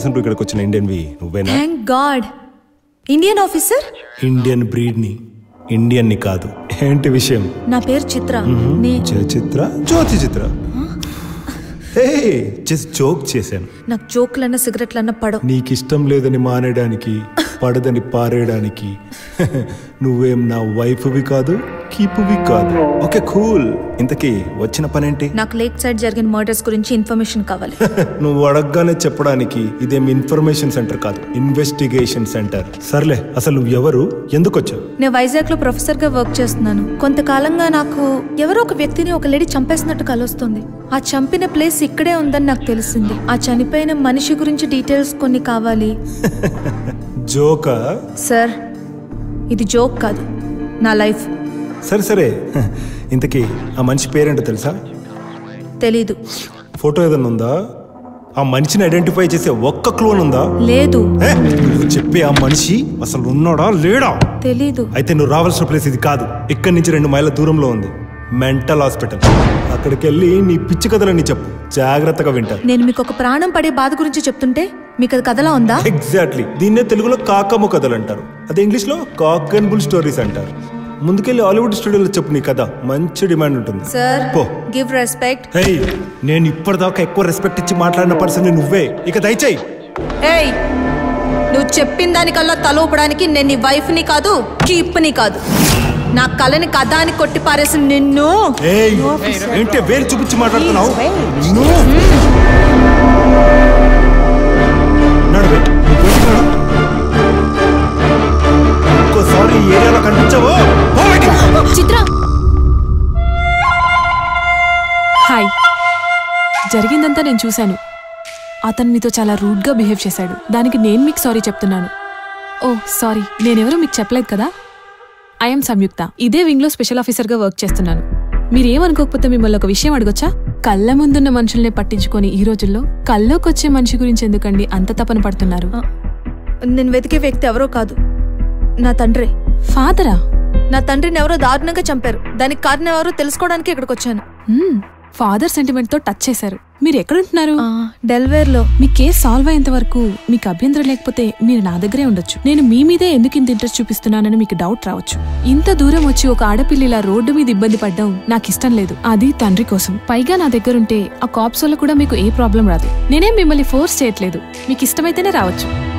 తీసుకుంటూ ఇక్కడికి వచ్చిన ఇండియన్వి నువ్వేనా thank God Indian officer Indian బ్రీడ్ని ఇండియన్ని కాదు ఏంటి విషయం నా పేరు చిత్ర నే చిత్ర జ్యోతి చిత్ర హే జస్ట్ జోక్ చేశాను నాకు జోకులన్నా సిగరెట్లన్నా పడవు నీకు ఇష్టం లేదని మానేయడానికి పడదని పారేయడానికి నువ్వేం నా వైఫ్వి కాదు కీపువి కాదు ఓకే కూల్ ఇంతకీ వచ్చిన పనేంటి నాకు లేక్ సైడ్ జరిగిన మర్డర్స్ గురించి ఇన్ఫర్మేషన్ కావాలి నువ్వు అడగగానే చెప్పడానికి ఇదేం ఇన్ఫర్మేషన్ సెంటర్ కాదు ఇన్వెస్టిగేషన్ సెంటర్ సర్లే అసలు నువ్వు ఎవరు ఎందుకు వచ్చావు నేను వైజాగ్ లో ప్రొఫెసర్ గా వర్క్ చేస్తున్నాను కొంతకాలంగా నాకు ఎవరో ఒక వ్యక్తిని ఒక లేడీ చంపేసినట్టు కలుస్తుంది ఆ చంపిన ప్లేస్ ఇక్కడే ఉందని నాకు తెలిసింది ఆ చనిపోయిన మనిషి గురించి డీటెయిల్స్ కొన్ని కావాలి జోకా సార్ ఇది జోక్ కాదు నా లైఫ్ సరే సరే ఇంతకీ ఆ మనిషి పేరేంటో తెలుసా తెలీదు ఫోటో ఏదన్నా ఉందా ఆ మనిషిని ఐడెంటిఫై చేసే ఒక్క క్లోన్ ఉందా లేదు ఏ, నువ్వు చెప్పే ఆ మనిషి అసలు ఉన్నాడా లేడా తెలీదు అయితే నువ్వు రావాల్సిన ప్లేస్ ఇది కాదు ఇక్కడి నుంచి రెండు మైళ్ళ దూరంలో ఉంది మెంటల్ హాస్పిటల్ అక్కడికి వెళ్ళి నీ పిచ్చి కథలన్నీ చెప్పు జాగ్రత్తగా వింటా నేను మీకు ఒక ప్రాణం పడే బాధ గురించి చెప్తుంటే మీకు అది కథలా ఉందా ఎగ్జాక్ట్లీ దీన్నే తెలుగులో కాకమ్మ కథలు అంటారు అదే ఇంగ్లీష్ లో కాక్ అండ్ బుల్ స్టోరీస్ అంటారు ముందుకెళ్ళి హాలీవుడ్ స్టూడియోలో చెప్పు నీ కథ మంచి డిమాండ్ ఉంటుంది సార్ పో గివ్ రెస్పెక్ట్ హే నేను ఇప్పటిదాకా ఎక్కువ రెస్పెక్ట్ ఇచ్చి మాట్లాడిన పర్సన్ నువ్వే ఇక దయచేయి ఏయ్ నువ్వు చెప్పిన దానికల్లా తల ఊపడానికి నేను నీ వైఫ్ ని కాదు కీప్ ని కాదు నా కళని కథ అని కొట్టి పారేసి నిన్ను ఏయ్ ఏంటి వేలు చూపించి మాట్లాడుతున్నావు నిన్ను? నడువే, నువ్వు బయటికి నడు. ఇంకోసారి ఈ ఏరియాలో కనిపించావో పో బయటికి. చిత్ర హాయ్ జరిగిందంతా నేను చూశాను అతను మీతో చాలా రూడ్గా బిహేవ్ చేశాడు దానికి నేను మీకు సారీ చెప్తున్నాను ఓ సారీ నేనెవరో మీకు చెప్పలేదు కదా ఐఎమ్ సంయుక్త ఇదే వింగ్లో స్పెషల్ ఆఫీసర్గా వర్క్ చేస్తున్నాను మీరేమనుకోకపోతే మిమ్మల్ని ఒక విషయం అడగొచ్చా కళ్ళ ముందున్న మనుషుల్ని పట్టించుకొని ఈ రోజుల్లో కల్లోకొచ్చే మనిషి గురించి ఎందుకండి అంత తపన పడుతున్నారు నేను వెతికే వ్యక్తి ఎవరో కాదు నా తండ్రి ఫాదరా నా తండ్రిని ఎవరో దారుణంగా చంపారు దానికి కారణం ఎవరో తెలుసుకోవడానికి ఇక్కడికి వచ్చాను ఫాదర్ సెంటిమెంట్ తో టచ్ చేశారు మీరు ఎక్కడుంటున్నారు ఆ, డెల్వేర్ లో మీ కేసు సాల్వ్ అయ్యేంత వరకు మీకు అభ్యంతరం లేకపోతే మీరు నా దగ్గరే ఉండొచ్చు నేను మీ మీదే ఎందుకు ఇంత ఇంట్రెస్ట్ చూపిస్తున్నానని మీకు డౌట్ రావచ్చు ఇంత దూరం వచ్చి ఒక ఆడపిల్ల ఇలా రోడ్డు మీద ఇబ్బంది పడ్డం నాకు ఇష్టం లేదు అది తండ్రి కోసం పైగా నా దగ్గర ఉంటే ఆ కాప్స్ వల్ల కూడా మీకు ఏ ప్రాబ్లం రాదు నేనేం మిమ్మల్ని ఫోర్స్ చేయట్లేదు మీకు ఇష్టమైతేనే రావచ్చు